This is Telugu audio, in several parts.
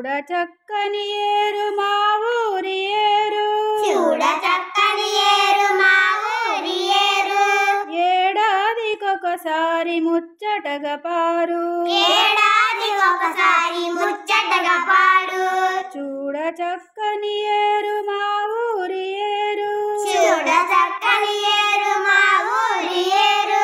చూడ చక్కని ఏరు మా ఊరి ఏరు చూడ చక్కని ఏరు మా ఊరి ఏరు ఏడాదికొకసారి ముచ్చటగా పారు ఏడాది ఒకసారి ముచ్చటగా పాడు చూడ చక్కని ఏరు మా ఊరి ఏరు చూడ చక్కని ఏరు మా ఊరి ఏరు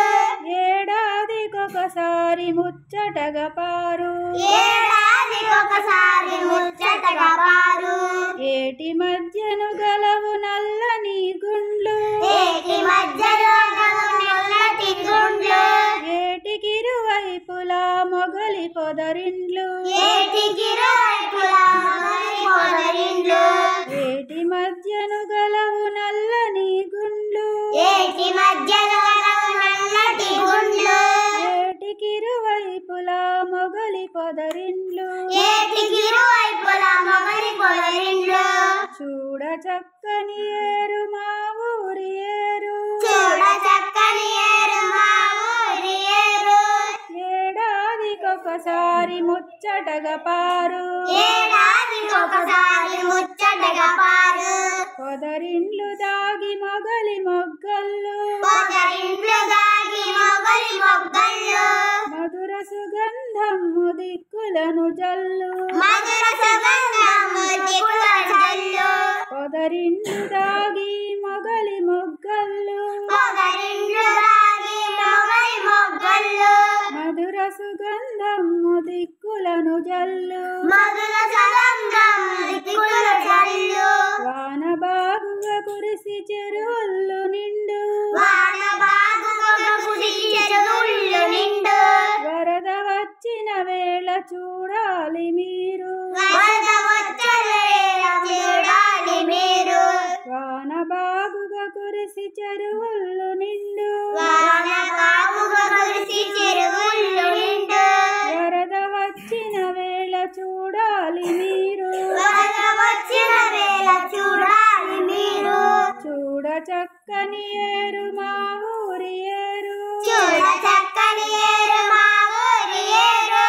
ఏడాదికొకసారి ముచ్చటగా పారు ఏడాది ఒకసారి ముచ్చటగా పారు ఏటి మధ్యను గలవు నల్లని గుండ్లు ఏటి మధ్యలో గలవు నల్లటి గుండ్లు ఏటికిరువైపులా మొగలి పొదరిండ్లు ఏటికి రైపులా మొగలి పొదరిండ్లు ఏటి మధ్యను గలవు నల్లని గుండ్లు ఏటి మధ్యలో గలవు నల్లటి గుండ్లు ఏటికిరువైపులా మొగలి పొదరిండ్లు ఏటికి రైపులా మొగలి పొదరిండ్లు చూడ చక్కని ఏరు మా ఊరి ఏరు చూడ చక్కని ఏరు మా ఊరి ఏరు ఏడాదికొకసారి ముచ్చటగా పారు ఏడాది ఒకసారి ముచ్చటగా పారు పొదరిండ్లు దాగి మొగలి మొగ్గల్లు పొదరిండ్లు దాగి మొగలి మొగ్గళ్ళు మధుర సుగంధము దిక్కులను జల్లు మధుర సుగంధము దిక్కుల జల్లు పొదరిండ్లు దాగి మొగలి మొగ్గల్లు పొదరిండ్లు దాగి మొగలి మొగ్గళ్ళు మధుర సుగంధము దిక్కులను జల్లు మధుర సుగంధము దిక్కుల జల్లు వాన బాగుగా కురిసి చెరువులు నిండు వాన బాగుగా కురిసి చెరువుళ్ళు నిండు వరద వచ్చిన వేళ చూడాలి మీరు వరద వచ్చేవేళ చూడాలి మీరు వాన బాగుగా కురిసి చెరువులు నిండు వాన బాగుగా కురిసి చెరువుళ్ళు నిండు వరద వచ్చిన వేళ చూడాలి మీరు వరద వచ్చిన వేళ చూడాలి మీరు చూడ చక్కని ఏరు మా ఊరి ఏరు చూడ చక్కని ఏరు మా ఊరి ఏరు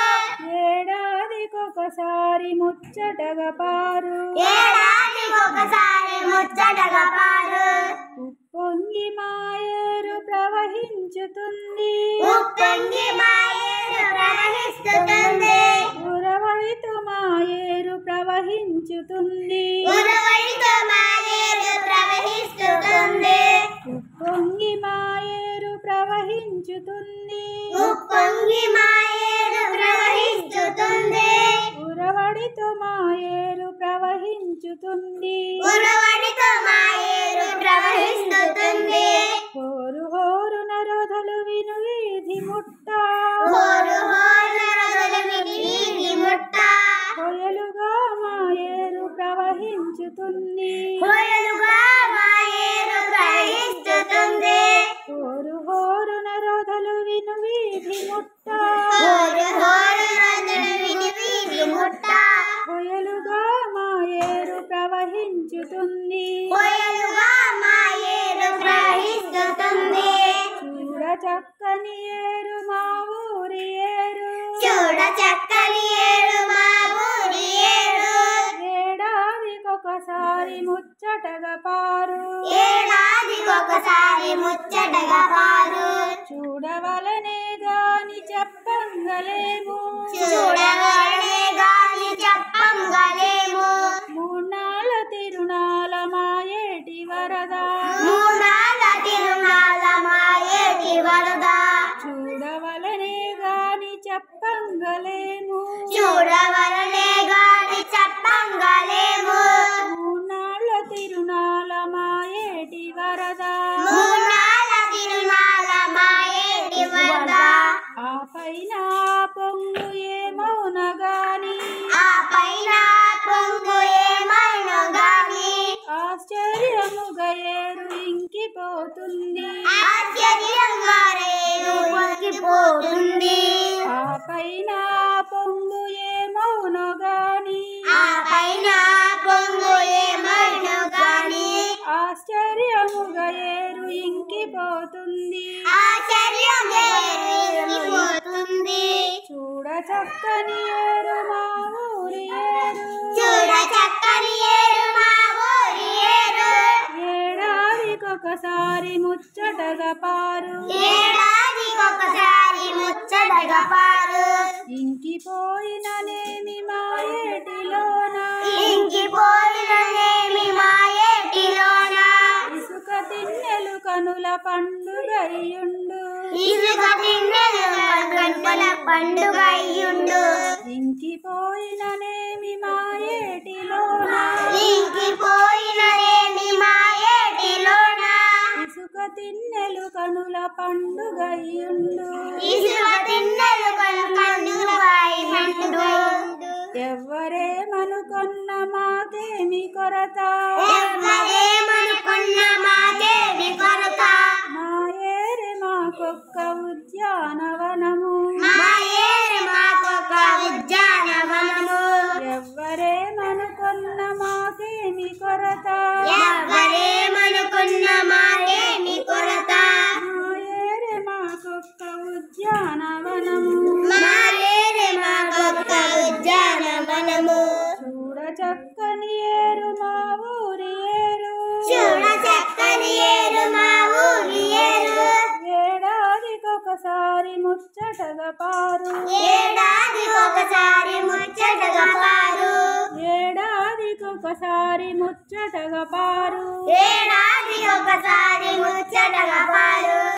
ఏడాదికొకసారి ముచ్చటగా పారు ఏడాది ఒకసారి ముచ్చటగా పారు ఉప్పొంగి మా ఏరు ప్రవహించుతుంది ఉప్పొంగి మా ఏరు ప్రవహిస్తుంది ఉరవడితో మా ఏరు ప్రవహించుతుంది ఉరవడితో మా ఏరు ప్రవహిస్తుంది ఉప్పొంగి మా ఏరు ప్రవహించుతుంది ఉప్పొంగి మా ఏరు ప్రవహిస్తుంది ఉరవడితో మా ఏరు ప్రవహించుతుంది ఉరవడితో మా ఏరు ప్రవహిస్తుంది హోరు హోరు నరోధలు విను వీధి ముట్ట హోరు హోరు నరులు వీధి ముట్ట కొయలుగా మా ఏరు ప్రవహించుతుంది హోయలుగా మా ఏరు ప్రవహిస్తుంది హోరు హోరు నరోధలు విను వీధి ముట్ట హోరు హోరు నరులు వీధి ముట్ట కొయలుగా మా ఏరు ప్రవహించుతుంది హోయలుగా మా ఏరు ప్రవహిస్తుంది చూడ చక్కని ఏరు మా ఊరి ఏరు చూడ చక్కని ఏరు మా ఊరి ఏరు ఏడాదికొకసారి ముచ్చటగా పారు ఏడాది ఒకసారి ముచ్చటగా పారు చూడవలనే గాని చెప్పంగలేము చూడవలనే గాని చెప్పంగలేము మూన్నాళ్ళ తిరునాల మాయేటి వరద మూడాల తిరునాళ్ళ మాయేటి వరద చూడవలనే గాని చెప్పంగలేము చూడవలనే గాని చెప్పంగలేము మూన్నాళ్ళ తిరునాల మాయేటి వరద మూడాల తిరునాళ్ళ మాయేటి వరద ఆ పైన పొంగు ఏమౌన గాని ఆ పైన పొంగు ఏమైనా గాని ఆశ్చర్యముగా ఏరు ఇంకిపోతుంది ఆశ్చర్యంగా రేరు పొంగిపోతుంది ఆ పైన పొంగు ఏమౌన గాని ఆ పైన పొంగు ఏమైనా గాని ఆశ్చర్యముగా ఏరు ఇంకిపోతుంది ఆశ్చర్యం ఏరిపోతుంది చూడ చక్కని ఏరు మా ఊరి ఏరు ముచ్చటగా పారు ఏడాది ఒకసారి ముచ్చటగా పారు ఇంకిపోయిననేమి మా ఏటిలోన ఇంకిపోయిననేమి మా ఏటిలోన ఇసుక తిన్నెలు కనుల పండుగయ్యుండు ఇసుక తిన్నెలు కన్నుల పండుగ అయ్యుండు ఇంకిపోయిననేమి మా ఏటిలోన ఇంకిపోయిననేమి మా ఏటిలోన ఇసుక తిన్నెలు కనుల పండుగయ్యుండు ఇసుక తిన్నెలు పండుగ అయ్యుండు ఎవ్వరేమనుకొన్న మాకేమి కొరత ఎవ్వరేమనుకున్న మాకేమి కొరత మా ఏరి మాకొక్క ఉద్యానవనము మా ఏరి మాకొక ఉద్యానవనము ఎవ్వరేమనుకొన్న మాకేమి కొరత ఎవ్వరేమనుకున్న మాకేమి కొరత మా ఏరి మాకొక్క ఉద్యానవనము మా ఏరి మాకొక ఉద్యానవనము చూడ చక్కని ఏరు మా ఊరి ఏరు చూడ చక్కని ఏరు మా ఊరి ఏరు ఏడాదికొకసారి ముచ్చటగా పారు ఏడాది ఒకసారి ముచ్చటగా పారు ఏడాదికొకసారి ముచ్చటగా పారు ఏడాది ఒకసారి ముచ్చటగా పారు